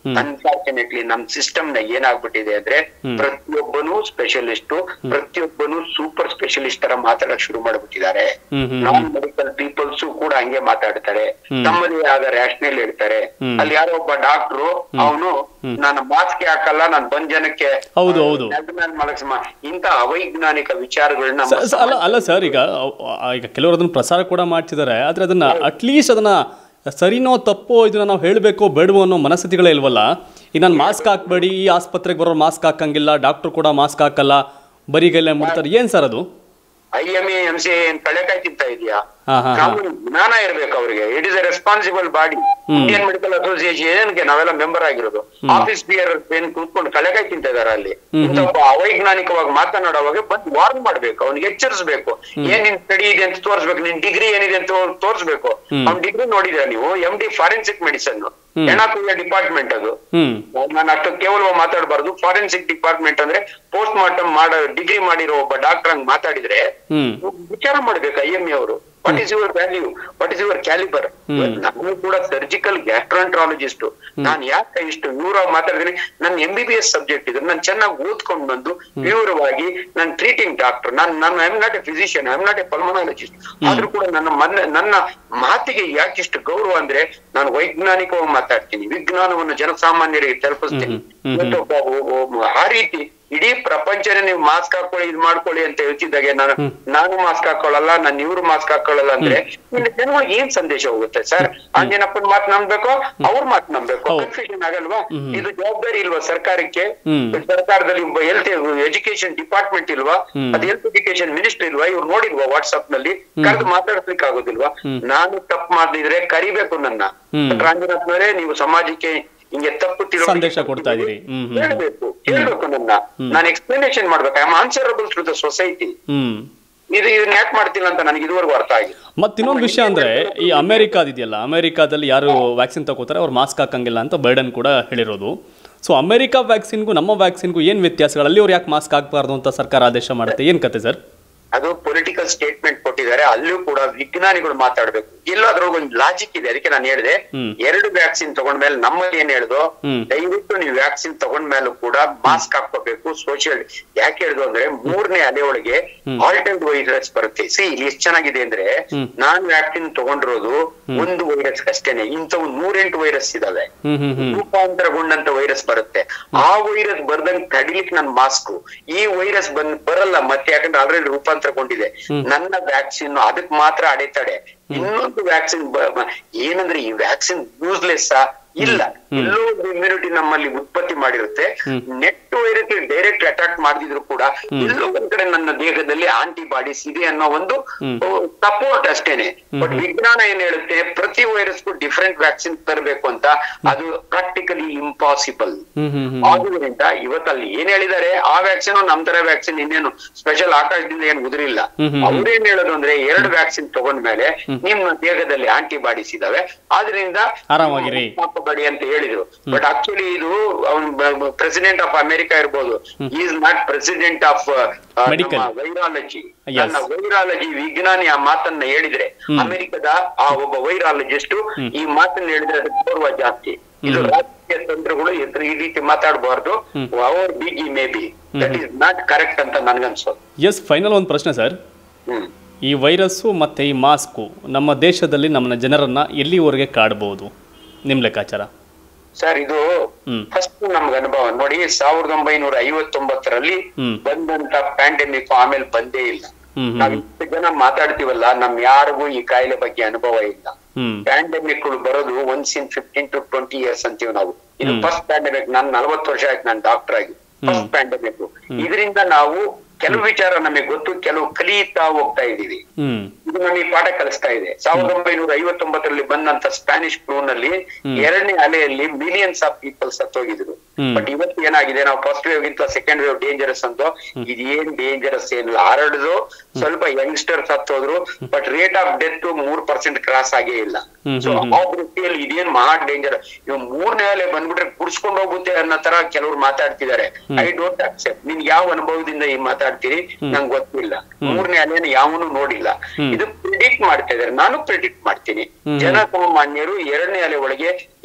Unfortunately ನಮ್ system ನ ಏನಾಗ್ಬಿಟ್ಟಿದೆ ಅಂದ್ರೆ ಪ್ರತಿಯೊಬ್ಬನು ಸ್ಪೆಷಲಿಸ್ಟ್ ಪ್ರತಿಯೊಬ್ಬನು ಸೂಪರ್ ಸ್ಪೆಷಲಿಸ್ಟ್ ತರ ಮಾತಾಡಕ್ ಶುರು ಮಾಡ್ಬಿಟ್ಟಿದ್ದಾರೆ ಹ್ಮ್ ಹ್ಮ್ ನಾನ್ ಮೆಡಿಕಲ್ ಪೀಪಲ್ಸ್ ಕೂಡ ಹಂಗೆ ಮಾತಾಡ್ತಾರೆ ತಮ್ಮದೇ ಆದ ರ್ಯಾಷನಲ್ ಇಡ್ತಾರೆ ಅಲ್ಲಿ ಯಾರೋ ಒಬ್ಬ ಡಾಕ್ಟ್ರು ಅವನು ನಾನು ಮಾಸ್ಕ್ ಹಾಕಲ್ಲ ನಾನು ಬಂದ್ ಜನಕ್ಕೆ ಹೌದು, ಹೌದು. ನೆಲದ ಮೇಲೆ ಮಲಗಿಸ್ಮ ಇಂತ ಅವೈಜ್ಞಾನಿಕ ವಿಚಾರಗಳನ್ನ ಸ- ಸ- ಅಲ್ಲ ಅಲ್ಲ ಸರ್ ಈಗ ಅವ್- ಆ, ಈಗ ಕೆಲವರು ಅದನ್ನು ಪ್ರಸಾರ ಕೂಡ ಮಾಡ್ತಿದ್ದಾರೆ ಆದರೆ ಅದನ್ನ ಅಟ್ಲೀಸ್ಟ್ ಅದನ್ನ ಸರಿನೋ ತಪ್ಪೋ ಇದನ್ನ ನಾವು ಹೇಳಬೇಕೋ ಬೇಡವೋ ಅನ್ನೋ ಮನಸ್ಥಿತಿಗಳೇ ಇಲ್ವಲ್ಲ ಈಗ ನಾನು ಮಾಸ್ಕ್ ಹಾಕ್ಬೇಡಿ ಈ ಆಸ್ಪತ್ರೆಗೆ ಬರೋರು ಮಾಸ್ಕ್ ಹಾಕಂಗಿಲ್ಲ ಡಾಕ್ಟ್ರು ಕೂಡ ಮಾಸ್ಕ್ ಹಾಕಲ್ಲ ಬರಿಗೈಲೆ ಮುಡ್ತಾರೆ ಏನ್ ಸರ್ ಅದು I M A M C ಏನ್ ಕಳೆಕಾಯಿ ತಿಂತ ಇದೆಯಾ ಹಾ ಹಾ ಹಾ ಕಾನೂನು ಜ್ಞಾನ ಇರ್ಬೇಕು ಅವ್ರಿಗೆ it is a responsible body Indian Medical Association ನಾವೆಲ್ಲ ಮೆಂಬರ್ ಆಗಿರೋದು ಆಫೀಸ್ ಬಿಯರ್ ಏನ್ ಕೂತ್ಕೊಂಡು ಕಳೆಕಾಯಿ ತಿಂತ ಇದಾರೆ ಅಲ್ಲಿ ಇಂಥ ಒಬ್ಬ ಅವೈಜ್ಞಾನಿಕವಾಗಿ ಮಾತನಾಡುವಾಗ ಬಂದು ವಾರ್ನ್ ಮಾಡ್ಬೇಕು ಅವ್ನಿಗೆ ಎಚ್ಚರಿಸ್ಬೇಕು ಏನ್ ನಿನ್ ಸ್ಟಡಿ ಇದೆ ಅಂತ ತೋರಿಸ್ಬೇಕು ನಿನ್ ಡಿಗ್ರಿ ಏನಿದೆ ಅಂತ ತೋರಿಸ್ಬೇಕು ಅವ್ನ ಡಿಗ್ರಿ ನೋಡಿದ್ರೆ ನೀವು ಎಂ ಡಿ ಫಾರೆನ್ಸಿಕ್ ಮೆಡಿಸನ್ ಹೆಣ ಡಿಪಾರ್ಟ್ಮೆಂಟ್ ಅದು ಹ್ಮ್ ನಾನು ಅಷ್ಟು ಕೇವಲ ಮಾತಾಡಬಾರ್ದು ಫಾರೆನ್ಸಿಕ್ ಡಿಪಾರ್ಟ್ಮೆಂಟ್ ಅಂದ್ರೆ ಪೋಸ್ಟ್ ಮಾರ್ಟಮ್ ಮಾಡೋ ಡಿಗ್ರಿ ಮಾಡಿರೋ ಒಬ್ಬ ಡಾಕ್ಟರ್ ಹಂಗ್ ಮಾತಾಡಿದ್ರೆ ಹ್ಮ್ ವಿಚಾರ ಮಾಡ್ಬೇಕು ಐ ಎಂ ಅವರು what is your value what is your calibre ನಾನು ಕೂಡ ಸರ್ಜಿಕಲ್ ಗ್ಯಾಸ್ಟ್ರಾಂಟ್ರಾಲಜಿಸ್ಟ್ ನಾನು ಯಾಕೆ ಇಷ್ಟು ವಿವರ ಮಾತಾಡಿದ್ರೆ ನನ್ನ M B B S subject ಇದು ನಾನು ಚೆನ್ನಾಗಿ ಓದ್ಕೊಂಡು ಬಂದು ವಿವರವಾಗಿ ನಾನು ಟ್ರೀಟಿಂಗ್ ಡಾಕ್ಟರ್ ನಾನು ನಾನು I am not a physician I am not a pulmonologist ಆದ್ರೂ ಕೂಡ ನನ್ನ ಮನ್ನ ನನ್ನ ಮಾತಿಗೆ ಯಾಕಿಷ್ಟು ಗೌರವ ಅಂದ್ರೆ ನಾನು ವೈಜ್ಞಾನಿಕವಾಗಿ ಮಾತಾಡ್ತೀನಿ ವಿಜ್ಞಾನವನ್ನು ಜನಸಾಮಾನ್ಯರಿಗೆ ತಲುಪಿಸ್ತೀನಿ ಇವತ್ತು ಒಬ್ಬ- ಒಬ್ಬ- ಒಬ್ಬ- ಆ ರೀತಿ ಇಡೀ ಪ್ರಪಂಚನೇ ನೀವು ಮಾಸ್ಕ್ ಹಾಕೊಳ್ಳಿ ಇದ್ ಮಾಡ್ಕೊಳ್ಳಿ ಅಂತ ಹೇಳ್ತಿದ್ದಾಗೆ ನಾನು ನಾನು ಮಾಸ್ಕ್ ಹಾಕೊಳ್ಳಲ್ಲ ನಾನು ಇವ್ರು ಮಾಸ್ಕ್ ಹಾಕೊಳ್ಳಲ್ಲ ಅಂದ್ರೆ ಇನ್ನು ಜನಗಳಿಗೆ ಏನ್ ಸಂದೇಶ ಹೋಗುತ್ತೆ ಸರ್ ಅಂಜನಪ್ಪನ ಮಾತು ನಂಬ್ಬೇಕೋ ಅವ್ರ ಮಾತು ನಂಬ್ಬೇಕು ಹೌದು. ಕನ್ಫ್ಯೂಷನ್ ಆಗಲ್ವಾ ಇದು ಜವಾಬ್ದಾರಿ ಇಲ್ವಾ ಸರ್ಕಾರಕ್ಕೆ ಹ್ಮ್. ಸರ್ಕಾರದಲ್ಲಿ ಹೆಲ್ತ್ ಎಜುಕೇಶನ್ ಡಿಪಾರ್ಟ್ಮೆಂಟ್ ಇಲ್ವಾ ಅದು ಹೆಲ್ತ್ ಎಜುಕೇಶನ್ ಮಿನಿಸ್ಟರ್ ಇಲ್ವಾ ಇವ್ರು ನೋಡಿಲ್ವಾ ವಾಟ್ಸ್ಆಪ್ ನಲ್ಲಿ ಕರೆದು ಮಾತಾಡ್ಲಿಕ್ಕೆ ಆಗೋದಿಲ್ವಾ ನಾನು ತಪ್ಪು ಮಾಡಿದ್ರೆ ಕರಿಬೇಕು ನನ್ನ ರಾಂಜನಾಥ್ನವರೇ ನೀವು ಸಮಾಜಕ್ಕೆ ಹಿಂಗೆ ತಪ್ಪು ತಿಳುವಳಿಕೆ ಸಂದೇಶ ಕೊಡ್ತಾ ಇದೀರಿ. ಹ್ಮ್, ಹ್ಮ್. ಹೇಳ್ಬೇಕು ಹೇಳ್ಬೇಕು ನನ್ನ ನಾನು ಎಕ್ಸ್ಪ್ಲನೇಷನ್ ಮಾಡ್ಬೇಕು I am answerable to the society hmm ಇದು ಇದನ್ನ ಯಾಕೆ ಮಾಡ್ತಿಲ್ಲ ಅಂತ ನನಗೆ ಇದುವರೆಗೂ ಅರ್ಥ ಆಗಿಲ್ಲ ಮತ್ತೆ ಇನ್ನೊಂದು ವಿಷಯ ಅಂದ್ರೆ ಈ ಅಮೆರಿಕಾದಿದೆಯಲ್ಲ ಅಮೆರಿಕಾದಲ್ಲಿ ಯಾರು ವ್ಯಾಕ್ಸಿನ್ ತಗೋತಾರೆ ಅವ್ರು ಮಾಸ್ಕ್ ಹಾಕಂಗಿಲ್ಲ ಅಂತ ಬೈಡನ್ ಕೂಡ ಹೇಳಿರೋದು ಸೊ ಅಮೆರಿಕಾ ವ್ಯಾಕ್ಸಿನ್ಗೂ ನಮ್ಮ ವ್ಯಾಕ್ಸಿನ್ಗೂ ಏನು ವ್ಯತ್ಯಾಸಗಳು ಅಲ್ಲಿ ಅವ್ರು ಯಾಕೆ ಮಾಸ್ಕ್ ಹಾಕಬಾರ್ದು ಅಂತ ಸರ್ಕಾರ ಆದೇಶ ಮಾಡುತ್ತೆ ಏನು ಕತೆ ಸರ್ ಅದು ಪೊಲಿಟಿಕಲ್ ಸ್ಟೇಟ್ಮೆಂಟ್ ಕೊಟ್ಟಿದ್ದಾರೆ ಅಲ್ಲೂ ಕೂಡ ವಿಜ್ಞಾನಿಗಳು ಮಾತಾಡ್ಬೇಕು ಎಲ್ಲೋ ಅದ್ರೊಳಗೆ ಒಂದು ಲಾಜಿಕ್ ಇದೆ ಅದಕ್ಕೆ ನಾನು ಹೇಳಿದೆ ಹ್ಮ್. ಎರಡು ವ್ಯಾಕ್ಸಿನ್ ತಗೊಂಡ್ಮೇಲೆ ನಮ್ಮಲ್ಲಿ ಏನ್ ಹೇಳ್ದು ಹ್ಮ್. ದಯವಿಟ್ಟು ನೀವು ವ್ಯಾಕ್ಸಿನ್ ತಗೊಂಡ್ಮೇಲೂ ಕೂಡ ಮಾಸ್ಕ್ ಹಾಕೋಬೇಕು ಸೋಷಿಯಲ್ ಯಾಕೆ ಹೇಳ್ದು ಅಂದ್ರೆ ಮೂರನೇ ಅಲೆ ಒಳಗೆ ಆಲ್ಟರ್ಡ್ ವೈರಸ್ ಬರುತ್ತೆ ಸಿ ಇಲ್ಲಿ ಎಷ್ಟು ಚೆನ್ನಾಗಿದೆ ಅಂದ್ರೆ ನಾನ್ ವ್ಯಾಕ್ಸಿನ್ ತಗೊಂಡಿರೋದು ಒಂದು ವೈರಸ್ ಅಷ್ಟೇನೆ ಇಂಥವು ನೂರೆಂಟು ವೈರಸ್ ಇದಾವೆ ಹ್ಮ್ ಹ್ಮ್ ಹ್ಮ್ ರೂಪಾಂತರಗೊಂಡಂತ ವೈರಸ್ ಬರುತ್ತೆ ಆ ವೈರಸ್ ಬರ್ದಂಗ್ ತಡಿಲಿಕ್ಕೆ ನನ್ ಮಾಸ್ಕ್ ಈ ವೈರಸ್ ಬಂದ್ ಬರಲ್ಲ ಮತ್ತೆ ಯಾಕಂದ್ರೆ ಆಲ್ರೆಡಿ ರೂಪಾಂತರಗೊಂಡಿದೆ ನನ್ನ ವ್ಯಾಕ್ಸಿನ್ ಅದಕ್ ಮಾತ್ರ ಅಡೆತಡೆ ಇನ್ನೊಂದು ವ್ಯಾಕ್ಸಿನ್ ಏನಂದ್ರೆ ಈ ವ್ಯಾಕ್ಸಿನ್ ಯೂಸ್ಲೆಸ್ ಇಲ್ಲ ಎಲ್ಲೋ ಇಮ್ಯುನಿಟಿ ನಮ್ಮಲ್ಲಿ ಉತ್ಪತ್ತಿ ಮಾಡಿರುತ್ತೆ ನೆಟ್ ವೈರಸ್ ಡೈರೆಕ್ಟ್ ಅಟ್ಯಾಕ್ ಮಾಡಿದ್ರು ಕೂಡ ಎಲ್ಲೋ ಒಂದ್ ಕಡೆ ನನ್ನ ದೇಹದಲ್ಲಿ ಆಂಟಿಬಾಡೀಸ್ ಇದೆ ಅನ್ನೋ ಒಂದು ಸಪೋರ್ಟ್ ಅಷ್ಟೇನೆ ಬಟ್ ವಿಜ್ಞಾನ ಏನ್ ಹೇಳುತ್ತೆ ಪ್ರತಿ ವೈರಸ್ಗೂ ಡಿಫ್ರೆಂಟ್ ವ್ಯಾಕ್ಸಿನ್ ತರಬೇಕು ಅಂತ ಅದು ಪ್ರಾಕ್ಟಿಕಲಿ ಇಂಪಾಸಿಬಲ್ ಹ್ಮ್ ಹ್ಮ್ ಹ್ಮ್ ಆದ್ರಿಂದ ಇವತ್ತಲ್ಲಿ ಏನ್ ಹೇಳಿದ್ದಾರೆ ಆ ವ್ಯಾಕ್ಸಿನ್ ನಮ್ ತರ ವ್ಯಾಕ್ಸಿನ್ ಇನ್ನೇನು ಸ್ಪೆಷಲ್ ಆಕಾಶದಿಂದ ಏನ್ ಉದುರಿಲ್ಲ ಅವ್ರೇನ್ ಹೇಳೋದು ಅಂದ್ರೆ ಎರಡು ವ್ಯಾಕ್ಸಿನ್ ತಗೊಂಡ್ಮೇಲೆ ನಿಮ್ಮ ದೇಹದಲ್ಲಿ ಆಂಟಿಬಾಡೀಸ್ ಇದಾವೆ ಆದ್ರಿಂದ ಆರಾಮಾಗಿರಿ. ಹಾಕೋಬೇಡಿ ಅಂತ ಹೇಳಿದ್ರು ಬಟ್ ಆಕ್ಚುಲಿ ಇದು ಅವನು ಪ್ರೆಸಿಡೆಂಟ್ ಆಫ್ ಅಮೆರಿಕಾ ಇರ್ಬೋದು is not president of Medical. Virology Yes. ನನ್ನ ವೈರಾಲಜಿ ವಿಜ್ಞಾನಿ ಆ ಮಾತನ್ನ ಹೇಳಿದ್ರೆ ಅಮೆರಿಕದ ಆ ಒಬ್ಬ ವೈರಾಲಜಿಸ್ಟ್ ಈ ಮಾತನ್ನ ಹೇಳಿದ್ರೆ ಅದಕ್ಕೆ ಗೌರವ ಜಾಸ್ತಿ ಇದು ರಾಜಕೀಯ ತಂತ್ರಗಳು ಎದ್ರ ಈ ರೀತಿ ಮಾತಾಡಬಾರ್ದು ಅವರ್ ಬಿಗಿ may be that is not correct ಅಂತ ನನ್ಗನ್ಸೋದು ಎಸ್ ಫೈನಲ್ ಒಂದು ಪ್ರಶ್ನೆ ಸರ್ ಹ್ಮ್ ಈ ವೈರಸ್ಸು ಮತ್ತು ಈ ಮಾಸ್ಕು ನಮ್ಮ ದೇಶದಲ್ಲಿ ನಮ್ಮ ಜನರನ್ನ ಎಲ್ಲಿವರೆಗೆ ಕಾಡ್ಬೋದು ನಿಮ್ಮ ಲೆಕ್ಕಾಚಾರ ಸರ್ ಇದು ಹ್ಮ್. ಫಸ್ಟ್ ನಮ್ಗೆ ಅನುಭವ ನೋಡಿ ಸಾವಿರದ ಒಂಬೈನೂರ ಐವತ್ತೊಂಬತ್ತರಲ್ಲಿ ಹ್ಮ್. ಬಂದಂತ ಪ್ಯಾಂಡೆಮಿಕ್ ಆಮೇಲೆ ಬಂದೇ ಇಲ್ಲ ಹ್ಮ್ ನಾವ್ ಹ್ಮ್ ಇಷ್ಟು ಜನ ಮಾತಾಡ್ತೀವಲ್ಲ ನಮ್ ಯಾರಿಗೂ ಈ ಕಾಯಿಲೆ ಬಗ್ಗೆ ಅನುಭವ ಇಲ್ಲ ಹ್ಮ್ ಪ್ಯಾಂಡೆಮಿಕ್ ಗಳು ಬರೋದು once in fifteen to twenty years ಅಂತೀವಿ ನಾವು ಇದು ಫಸ್ಟ್ ಪ್ಯಾಂಡೆಮಿಕ್ ನಾನ್ ನಲವತ್ತು ವರ್ಷ ಆಯ್ತು ನಾನು ಡಾಕ್ಟರ್ ಆಗಿ ಫಸ್ಟ್ ಪ್ಯಾಂಡೆಮಿಕ್ ಇದರಿಂದ ನಾವು ಕೆಲವು ವಿಚಾರ ನಮಗೆ ಗೊತ್ತು ಕೆಲವು ಕಲಿಯುತ್ತಾ ಹೋಗ್ತಾ ಇದೀವಿ ಹ್ಮ್ ಇದು ನಮಗೆ ಪಾಠ ಕಲಿಸ್ತಾ ಇದೆ ಸಾವಿರದ ಒಂಬೈನೂರ ಐವತ್ತೊಂಬತ್ತರಲ್ಲಿ ಬಂದಂತ ಸ್ಪ್ಯಾನಿಷ್ ಫ್ಲೂ ನಲ್ಲಿ ಎರಡನೇ ಅಲೆಯಲ್ಲಿ ಮಿಲಿಯನ್ಸ್ ಆಫ್ ಪೀಪಲ್ ಸತ್ತೋಗಿದ್ರು ಹ್ಮ್. ಬಟ್ ಇವತ್ತು ಏನಾಗಿದೆ ನಾವು ಫಸ್ಟ್ ವೇವ್ ಗಿಂತ ಸೆಕೆಂಡ್ ವೇವ್ ಡೇಂಜರಸ್ ಅಂತ ಇದೇನ್ ಡೇಂಜರಸ್ ಏನಿಲ್ಲ ಹರಡುದು ಸ್ವಲ್ಪ ಯಂಗ್ಸ್ಟರ್ ಸತ್ತೋದ್ರು ಬಟ್ ರೇಟ್ ಆಫ್ ಡೆತ್ ಮೂರ್ ಪರ್ಸೆಂಟ್ ಕ್ರಾಸ್ ಆಗೇ ಇಲ್ಲ ಹ್ಮ್, ಸೊ ಆ ದೃಷ್ಟಿಯಲ್ಲಿ ಇದೇನ್ ಮಹಾ ಡೇಂಜರ್ ಇವ್ ಮೂರನೇ ಅಲೆ ಬಂದ್ಬಿಟ್ರೆ ಕುಡ್ಸ್ಕೊಂಡು ಹೋಗುತ್ತೆ ಅನ್ನೋ ತರ ಕೆಲವ್ರು ಮಾತಾಡ್ತಿದ್ದಾರೆ ಐ ಡೋಂಟ್ ಅಕ್ಸೆಪ್ಟ್ ನಿನ್ ಯಾವ ಅನುಭವದಿಂದ ಈ ಮಾತಾಡ್ತೀರಿ ನಂಗೆ ಗೊತ್ತಿಲ್ಲ ಮೂರನೇ ಅಲೆನ ಯಾವನು ನೋಡಿಲ್ಲ ಇದು ಪ್ರಿಡಿಕ್ಟ್ ಮಾಡ್ತಾ ಇದಾರೆ ನಾನು ಪ್ರಿಡಿಕ್ಟ್ ಮಾಡ್ತೀನಿ ಜನಸಾಮಾನ್ಯರು ಎರಡನೇ ಅಲೆ ಒಳಗೆ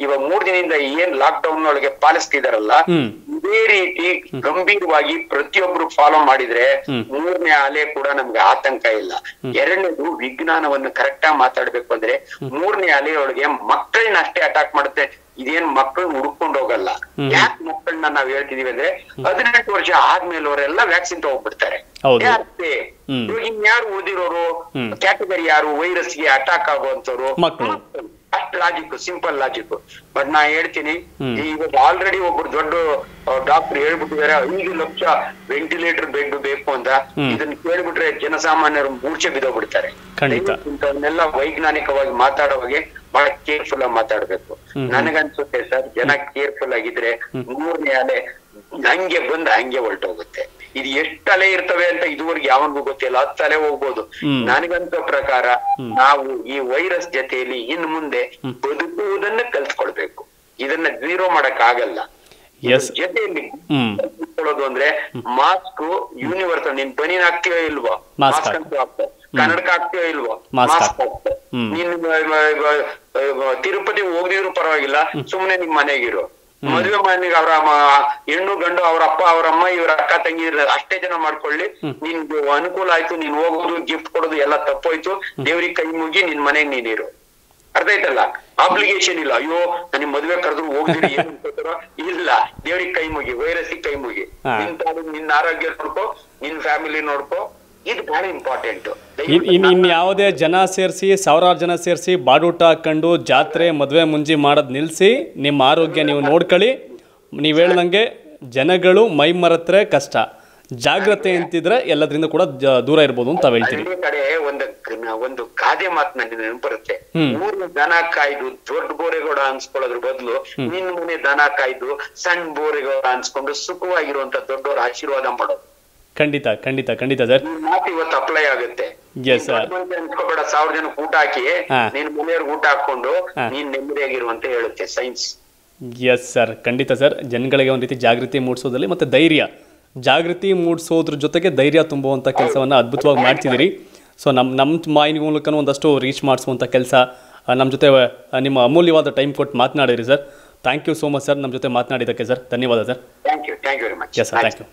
ಇವಾಗ ಮೂರ್ ದಿನದಿಂದ ಏನ್ ಲಾಕ್ ಡೌನ್ ಒಳಗೆ ಪಾಲಿಸ್ತಿದಾರಲ್ಲ ಹ್ಮ್. ಇದೇ ರೀತಿ ಗಂಭೀರವಾಗಿ ಪ್ರತಿಯೊಬ್ರು ಫಾಲೋ ಮಾಡಿದ್ರೆ ಹ್ಮ್. ಮೂರನೇ ಅಲೆ ಕೂಡ ನಮ್ಗೆ ಆತಂಕ ಇಲ್ಲ ಎರಡನೇದು ವಿಜ್ಞಾನವನ್ನು ಕರೆಕ್ಟ್ ಆಗಿ ಮಾತಾಡ್ಬೇಕು ಅಂದ್ರೆ ಮೂರನೇ ಅಲೆಯೊಳಗೆ ಮಕ್ಕಳನ್ನ ಅಷ್ಟೇ ಅಟ್ಯಾಕ್ ಮಾಡುತ್ತೆ ಇದೇನ್ ಮಕ್ಕಳನ್ನ ಹುಡ್ಕೊಂಡು ಹೋಗಲ್ಲ ಯಾಕೆ ಮಕ್ಕಳನ್ನ ನಾವ್ ಹೇಳ್ತಿದೀವಿ ಅಂದ್ರೆ ಹದಿನೆಂಟು ವರ್ಷ ಆದ್ಮೇಲೆ ಅವರೆಲ್ಲ ವ್ಯಾಕ್ಸಿನ್ ತಗೊಂಡ್ಬಿಡ್ತಾರೆ ಹೌದು. ಯಾಕೆ ಹ್ಮ್. ಇವಾಗ ಇನ್ಯಾರು ಉಳಿದಿರೋರು ಹ್ಮ್. ಕ್ಯಾಟಗರಿ ಯಾರು ವೈರಸ್ಗೆ ಅಟ್ಯಾಕ್ ಆಗುವಂತವ್ರು ಮಕ್ಕಳು. ಅಷ್ಟು ಲಾಜಿಕ್ ಸಿಂಪಲ್ ಲಾಜಿಕ್ ಬಟ್ ನಾ ಹೇಳ್ತೀನಿ ಹ್ಮ್. ಇವಾಗ ಆಲ್ರೆಡಿ ಒಬ್ರು ದೊಡ್ಡ ಡಾಕ್ಟರ್ ಹೇಳ್ಬಿಟ್ಟಿದ್ದಾರೆ ಐದು ಲಕ್ಷ ವೆಂಟಿಲೇಟರ್ ಬೆಡ್ ಬೇಕು ಅಂತ ಹ್ಮ್. ಇದನ್ನ ಕೇಳ್ಬಿಟ್ರೆ ಜನಸಾಮಾನ್ಯರು ಮೂರ್ಛೆ ಬಿದ್ದೋಗ್ಬಿಡ್ತಾರೆ ಖಂಡಿತ. ದಯವಿಟ್ಟು ಇಂಥವನ್ನೆಲ್ಲ ವೈಜ್ಞಾನಿಕವಾಗಿ ಮಾತಾಡುವಾಗೆ ಬಹಳ ಕೇರ್ಫುಲ್ ಆಗಿ ಮಾತಾಡ್ಬೇಕು ಹ್ಮ್. ನನಗನ್ಸುತ್ತೆ ಸರ್ ಜನ ಕೇರ್ಫುಲ್ ಆಗಿದ್ರೆ ಮೂರನೇ ಅಲೆ ಹಂಗೆ ಬಂದ್ ಹಂಗೆ ಹೊರಟೋಗುತ್ತೆ ಇದು ಎಷ್ಟು ಅಲೆ ಇರ್ತವೆ ಅಂತ ಇದುವರೆಗೆ ಯಾವನ್ಗೂ ಗೊತ್ತಿಲ್ಲ ಹತ್ತು ಅಲೆ ಹೋಗ್ಬೋದು ಹ್ಮ್. ನನಗಂತ ಪ್ರಕಾರ ನಾವು ಈ ವೈರಸ್ ಜೊತೆಯಲ್ಲಿ ಇನ್ ಮುಂದೆ ಬದುಕುವುದನ್ನ ಕಲ್ತ್ಕೊಳ್ಬೇಕು ಇದನ್ನ ಝೀರೋ ಮಾಡಕ್ ಆಗಲ್ಲ Yes. ಜೊತೆಯಲ್ಲಿ ಹ್ಮ್. ಕಲ್ತ್ಕೊಳ್ಳೋದು ಅಂದ್ರೆ ಮಾಸ್ಕ್ ಯೂನಿವರ್ಸಲ್ ನೀನ್ ಬನೀನ್ ಹಾಕ್ತೀಯೋ ಇಲ್ವೋ Mask ಮಾಸ್ಕ್ ಹಾಕು. ಅಂತೂ ಹಾಕ್ತೋ ಕನ್ನಡಕ ಹಾಕ್ತೀಯೋ ಇಲ್ವೋ Mask ಮಾಸ್ಕ್ ಹಾಕು. ಹಾಕ್ತೋ ಹ್ಮ್. ನೀನ್ ಮ- ಮ- ಮ- ಮ- ತಿರುಪತಿ ಹೋಗದಿದ್ರು ಪರವಾಗಿಲ್ಲ ಸುಮ್ನೆ ನಿಮ್ ಮನೆಗಿರು ಮದುವೆ ಮನೆಗೆ ಅವರ ಹೆಣ್ಣು ಗಂಡು ಅವ್ರ ಅಪ್ಪ ಅವ್ರ ಅಮ್ಮ ಇವ್ರ ಅಕ್ಕ ತಂಗಿ ಇರ್ತಾರೆ. ಅಷ್ಟೇ ಜನ ಮಾಡ್ಕೊಳ್ಳಿ ನಿನ್ಗೆ ಅನುಕೂಲ ಆಯ್ತು ನೀನ್ ಹೋಗೋದು ಗಿಫ್ಟ್ ಕೊಡೋದು ಎಲ್ಲ ತಪ್ಪೋಯ್ತು ದೇವ್ರಿಗೆ ಕೈ ಮುಗಿ ನಿನ್ ಮನೆಗ್ ನೀನಿರು ಅರ್ಥ ಆಯ್ತಲ್ಲ ಆಬ್ಲಿಗೇಷನ್ ಇಲ್ಲ ಅಯ್ಯೋ ನನಗೆ ಮದುವೆ ಕರೆದ್ರು ಹೋಗ್ದಿರಿ ಏನ್ ಅನ್ಕೋತಾರೋ? ಇಲ್ಲ ದೇವ್ರಿಗೆ ಕೈ ಮುಗಿ ವೈರಸ್ಸಿಗೆ ಕೈ ಮುಗಿ ಹಾ. ನಿನ್ ತಾನು ನಿನ್ನ ಆರೋಗ್ಯ ನೋಡ್ಕೋ ನಿನ್ ಫ್ಯಾಮಿಲಿ ನೋಡ್ಕೋ ಇದು ಬಹಳ ಇಂಪಾರ್ಟೆಂಟ್ ಇನ್ ಇನ್ ಇನ್ ಯಾವುದೇ ಜನ ಸೇರಿಸಿ ಸಾವಿರಾರು ಜನ ಸೇರಿಸಿ ಬಾಡೂಟ ಹಾಕೊಂಡು ಜಾತ್ರೆ ಮದುವೆ ಮುಂಜಿ ಮಾಡೋದು ನಿಲ್ಲಿಸಿ ನಿಮ್ಮ ಆರೋಗ್ಯ ನೀವು ನೋಡ್ಕೊಳ್ಳಿ ನೀವು ಹೇಳ್ದಂಗೆ ಜನಗಳು ಮೈ ಮರೆತ್ರೆ ಕಷ್ಟ ಜಾಗ್ರತೆ ಅಂತಿದ್ರೆ ಎಲ್ಲದರಿಂದ ಕೂಡ ಜ- ದೂರ ಇರ್ಬೋದು ಅಂತ ತಾವ್ ಹೇಳ್ತೀರಿ ಹಳ್ಳಿ ಕಡೆ ಒಂದು ಗ- ಒಂದು ಗಾದೆ ಮಾತು ನನಗೆ ನೆನಪು ಬರುತ್ತೆ ಹ್ಮ್. ಊರಿನ ದನ ಕಾಯ್ದು ದೊಡ್ಡ ಬೋರೆಗೌಡ ಅನ್ಸ್ಕೊಳ್ಳೋದ್ರ ಬದಲು ನಿನ್ ಮನೆ ದನ ಕಾಯ್ದು ಸಣ್ಣ ಬೋರೆಗೌಡ ಅನ್ಸ್ಕೊಂಡು ಸುಖವಾಗಿರುವಂತ ದೊಡ್ಡವರ ಆಶೀರ್ವಾದ ಮಾಡೋದು ಖಂಡಿತ ಖಂಡಿತ ಖಂಡಿತ ಸರ್ ಈ ಮಾತು ಇವತ್ತು ಅಪ್ಲೈ ಆಗುತ್ತೆ Yes, sir. ದೊಡ್ಡ ಮಂದಿ ಅನ್ಸ್ಕೋಬೇಡ ಸಾವಿರ ಜನಕ್ಕೆ ಊಟ ಹಾಕಿ ಹಾ. ನಿನ್ ಮನೆಯವ್ರಿಗೆ ಊಟ ಹಾಕೊಂಡು ಹಾ. ನೀನ್ ನೆಮ್ಮದಿಯಾಗಿರುವಂತ ಹೇಳುತ್ತೆ ಸೈನ್ಸ್ ಎಸ್ ಸರ್ ಖಂಡಿತ ಸರ್ ಜನಗಳಿಗೆ ಒಂದು ರೀತಿ ಜಾಗೃತಿ ಮೂಡಿಸೋದ್ರಲ್ಲಿ ಮತ್ತು ಧೈರ್ಯ ಜಾಗೃತಿ ಮೂಡಿಸೋದ್ರ ಜೊತೆಗೆ ಧೈರ್ಯ ತುಂಬುವಂಥ ಕೆಲಸವನ್ನು ಅದ್ಭುತವಾಗಿ ಮಾಡ್ತಿದ್ದೀರಿ ಸೊ ನಮ್ಮ ನಮ್ಮ ಮಾಹಿನಿ ಮೂಲಕನೂ ಒಂದಷ್ಟು ರೀಚ್ ಮಾಡಿಸುವಂಥ ಕೆಲಸ ನಮ್ಮ ಜೊತೆ ಆ, ನಿಮ್ಮ ಅಮೂಲ್ಯವಾದ ಟೈಮ್ ಕೊಟ್ಟು ಮಾತನಾಡಿರಿ sir thank you so much sir ನಮ್ಮ ಜೊತೆ ಮಾತನಾಡಿದ್ದಕ್ಕೆ ಸರ್ ಧನ್ಯವಾದ sir thank you thank you very much yes sir thank you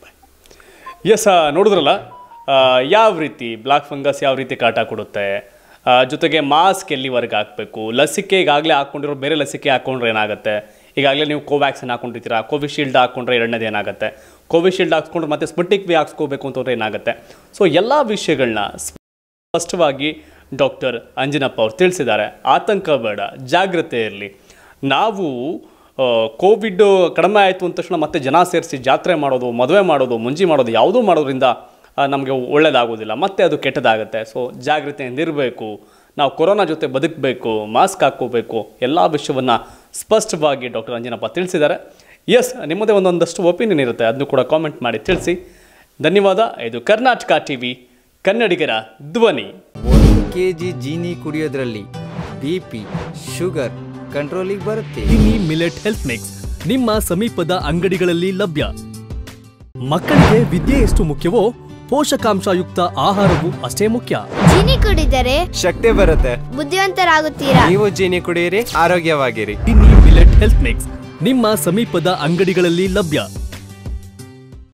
yes ನೋಡಿದ್ರಲ್ಲ ಆ, ಯಾವ ರೀತಿ ಬ್ಲಾಕ್ ಫಂಗಸ್ ಯಾವ ರೀತಿ ಕಾಟ ಕೊಡುತ್ತೆ ಆ, ಜೊತೆಗೆ ಮಾಸ್ಕ್ ಎಲ್ಲಿವರೆಗೆ ಹಾಕಬೇಕು ಲಸಿಕೆ ಈಗಾಗಲೇ ಹಾಕ್ಕೊಂಡಿರೋ ಬೇರೆ ಲಸಿಕೆ ಹಾಕ್ಕೊಂಡ್ರೆ ಏನಾಗುತ್ತೆ ಈಗಾಗಲೇ ನೀವು ಕೋವ್ಯಾಕ್ಸಿನ್ ಹಾಕ್ಕೊಂಡಿರ್ತೀರಾ ಕೋವಿಶೀಲ್ಡ್ ಹಾಕ್ಕೊಂಡ್ರೆ ಎರಡನೇದು ಏನಾಗುತ್ತೆ ಕೋವಿಶೀಲ್ಡ್ ಹಾಕ್ಸ್ಕೊಂಡ್ರೆ ಮತ್ತೆ ಸ್ಪುಟಿಕ್ ವಿ ಹಾಕ್ಸ್ಕೋಬೇಕು ಅಂತಂದ್ರೆ ಏನಾಗುತ್ತೆ ಸೊ ಎಲ್ಲ ವಿಷಯಗಳನ್ನ ಸ್ಪಷ್ಟವಾಗಿ ಡಾಕ್ಟರ್ ಅಂಜನಪ್ಪ ಅವರು ತಿಳಿಸಿದ್ದಾರೆ ಆತಂಕ ಬೇಡ ಜಾಗ್ರತೆ ಇರಲಿ ನಾವು ಆ, ಕೋವಿಡ್ ಕಡಿಮೆ ಆಯಿತು ಅಂದ ತಕ್ಷಣ ಮತ್ತೆ ಜನ ಸೇರಿಸಿ ಜಾತ್ರೆ ಮಾಡೋದು ಮದುವೆ ಮಾಡೋದು ಮುಂಜಿ ಮಾಡೋದು ಯಾವುದೂ ಮಾಡೋದ್ರಿಂದ ನಮಗೆ ಒಳ್ಳೆಯದಾಗೋದಿಲ್ಲ ಮತ್ತೆ ಅದು ಕೆಟ್ಟದಾಗುತ್ತೆ ಸೊ ಜಾಗ್ರತೆಯಿಂದ ಇರಬೇಕು ನಾವು ಕೊರೋನಾ ಜೊತೆ ಬದುಕಬೇಕು ಮಾಸ್ಕ್ ಹಾಕ್ಕೋಬೇಕು ಎಲ್ಲ ವಿಷಯವನ್ನು ಸ್ಪಷ್ಟವಾಗಿ ಡಾಕ್ಟರ್ ಅಂಜನಪ್ಪ ತಿಳಿಸಿದ್ದಾರೆ ಎಸ್ ನಿಮ್ಮದೇ ಒಂದೊಂದಷ್ಟು ಒಪಿನಿಯನ್ ಇರುತ್ತೆ ಅದನ್ನು ಕೂಡ ಕಾಮೆಂಟ್ ಮಾಡಿ ತಿಳಿಸಿ ಧನ್ಯವಾದ ಇದು ಕರ್ನಾಟಕ ಟಿ ವಿ ಕನ್ನಡಿಗರ ಧ್ವನಿ ಒಂದು ಕೆ ಜಿ ಜೀನಿ ಕುಡಿಯೋದ್ರಲ್ಲಿ ಬಿ ಪಿ ಶುಗರ್ ಕಂಟ್ರೋಲಿಗೆ ಬರುತ್ತೆ ಟಿನಿ ಮಿಲೆಟ್ ಹೆಲ್ತ್ ಮಿಕ್ಸ್ ನಿಮ್ಮ ಸಮೀಪದ ಅಂಗಡಿಗಳಲ್ಲಿ ಲಭ್ಯ ಮಕ್ಕಳಿಗೆ ವಿದ್ಯೆ ಎಷ್ಟು ಮುಖ್ಯವೋ ಪೋಷಕಾಂಶಯುಕ್ತ ಆಹಾರವು ಅಷ್ಟೇ ಮುಖ್ಯ ಚೀನಿ ಕುಡಿದರೆ ಶಕ್ತಿ ಬರುತ್ತೆ ಬುದ್ಧಿವಂತರಾಗುತ್ತೀರಾ ನೀವು ಜೀನಿ ಕುಡಿಯಿರಿ ಆರೋಗ್ಯವಾಗಿರಿ ಟಿನಿ ಮಿಲೆಟ್ ಹೆಲ್ತ್ ಮಿಕ್ಸ್ ನಿಮ್ಮ ಸಮೀಪದ ಅಂಗಡಿಗಳಲ್ಲಿ ಲಭ್ಯ